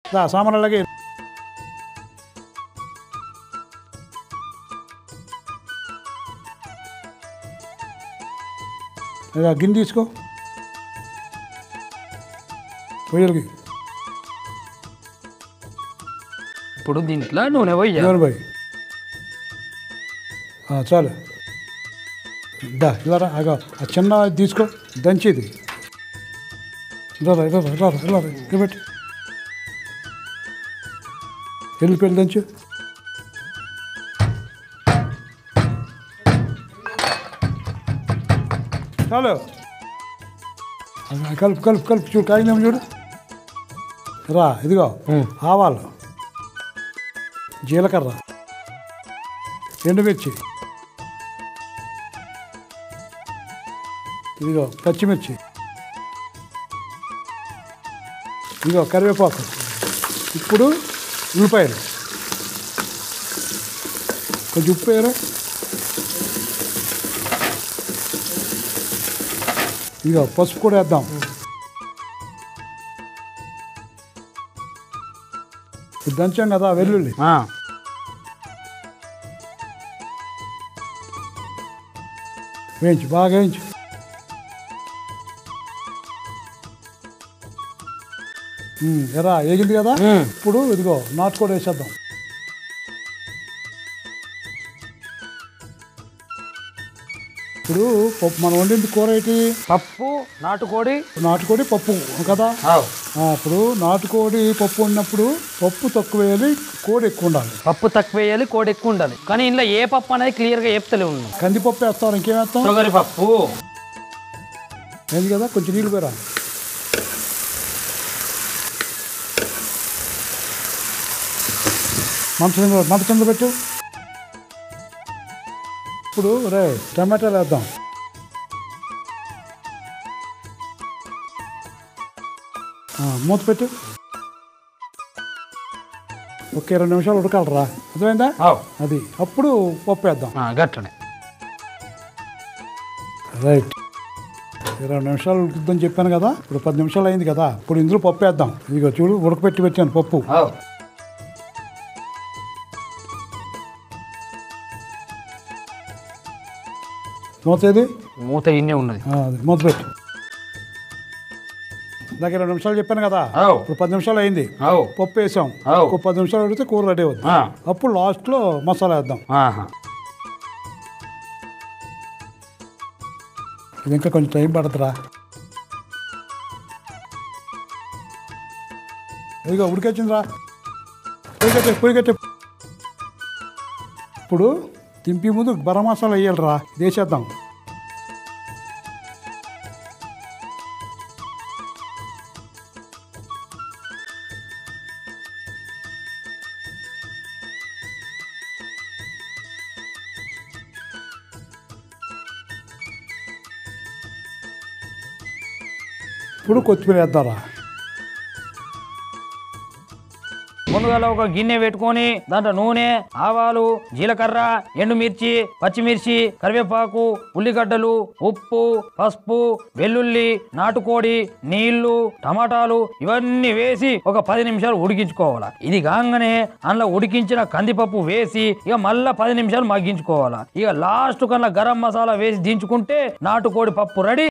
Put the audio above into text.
రా సామాన్ అలాగే ఇలా గిన్నె తీసుకో పొయ్యలకి ఇప్పుడు దీంట్లో నూనె పోయ్యా నూనె పోయి ఆ, చాలు దా ఇలా రా ఆగా ఆ చిన్న ఇది తీసుకో దంచేది ఇలా రా ఇలా రా ఇలా రా ఇలా రా ఇక్కడ పెట్టు వెళ్ళిపోయి దంచు చాలు ఆ, కలుపు కలుపు కలుపు చూడు కాగిందేమో చూడు రా ఇదిగో ఆవాలు జీలకర్ర ఎండుమిర్చి ఇదిగో పచ్చిమిర్చి ఇదిగో కరివేపాకు ఇప్పుడు ఉల్లిపాయలు కొంచెం ఉప్పు వేయరా ఇదిగో పసుపు కూడా వేద్దాం ఇప్పుడు దంచాం కదా వెల్లుల్లి ఆ, వేయించు బాగా వేయించు ఉమ్, ఎరా ఏగింది కదా ఉమ్. ఇప్పుడు ఇదిగో నాటుకోడి వేసేద్దాం ఇప్పుడు పప్పు మనం వండింది కూర ఏంటి పప్పు నాటుకోడి నాటుకోడి పప్పు కదా ఆవ్. ఆ, ఇప్పుడు నాటుకోడి పప్పు ఉన్నప్పుడు పప్పు తక్కువ వేయాలి కోడి ఎక్కువ ఉండాలి పప్పు తక్కువ వేయాలి కోడి ఎక్కువ ఉండాలి కానీ ఇంట్లో ఏ పప్పు అనేది క్లియర్గా చెప్తలే ఉన్నాం కందిపప్పు వేస్తాం ఇంకేం వేస్తాం తొగరి పప్పు ఏంది కదా కొంచెం నీళ్ళు పోరా మంచం మంట కింద పెట్టు ఇప్పుడు రే టమాటాలు వేద్దాం ఆ, మూత పెట్టు ఒక ఇరవై నిమిషాలు ఉడకాలరా అర్థమైందా ఆవ్. అది అప్పుడు పప్పు వేద్దాం ఆ, గట్లనే రైట్ ఇరవై నిమిషాలు ఉడుకుద్దని చెప్పాను కదా ఇప్పుడు పది నిమిషాలు అయింది కదా ఇప్పుడు ఇందులో పప్పు వేద్దాం ఇదిగో చూడు ఉడకపెట్టి పెట్టాను పప్పు ఆవ్. మూత ఏది మూత ఇన్నే ఉన్నది ఆ, అది మూత పెట్టు నాకు ఇరవై నిమిషాలు చెప్పాను కదా ఆవ్. ఇప్పుడు పది నిమిషాలు అయింది ఆవ్. పప్పు వేసాం ఆవ్. ఒక పది నిమిషాలు ఉడితే కూర రెడీ అవుతుంది ఆ. అప్పుడు లాస్ట్లో మసాలా వేద్దాం ఆహా. ఇది ఇంకా కొంచెం టైం పడుతుందిరా ఇదిగో ఉడికొచ్చిందిరా పొయ్యి పొయ్యి కట్టే ఇప్పుడు దింపి ముందు గరం మసాలా వేయాలిరా ఇది వేసేద్దాం ఇప్పుడు కొత్తిమీర వేద్దాంరా ముందుగా ఒక గిన్నె పెట్టుకొని దాంట్లో నూనె ఆవాలు జీలకర్ర ఎండుమిర్చి పచ్చిమిర్చి కరివేపాకు ఉల్లిగడ్డలు ఉప్పు పసుపు వెల్లుల్లి నాటుకోడి నీళ్లు టమాటాలు ఇవన్నీ వేసి ఒక పది నిమిషాలు ఉడికించుకోవాలి ఇది కాగానే అందులో ఉడికించిన కందిపప్పు వేసి ఇక మళ్ళా పది నిమిషాలు మగ్గించుకోవాలి ఇక లాస్ట్ కన్నా గరం మసాలా వేసి దించుకుంటే నాటుకోడి పప్పు రెడీ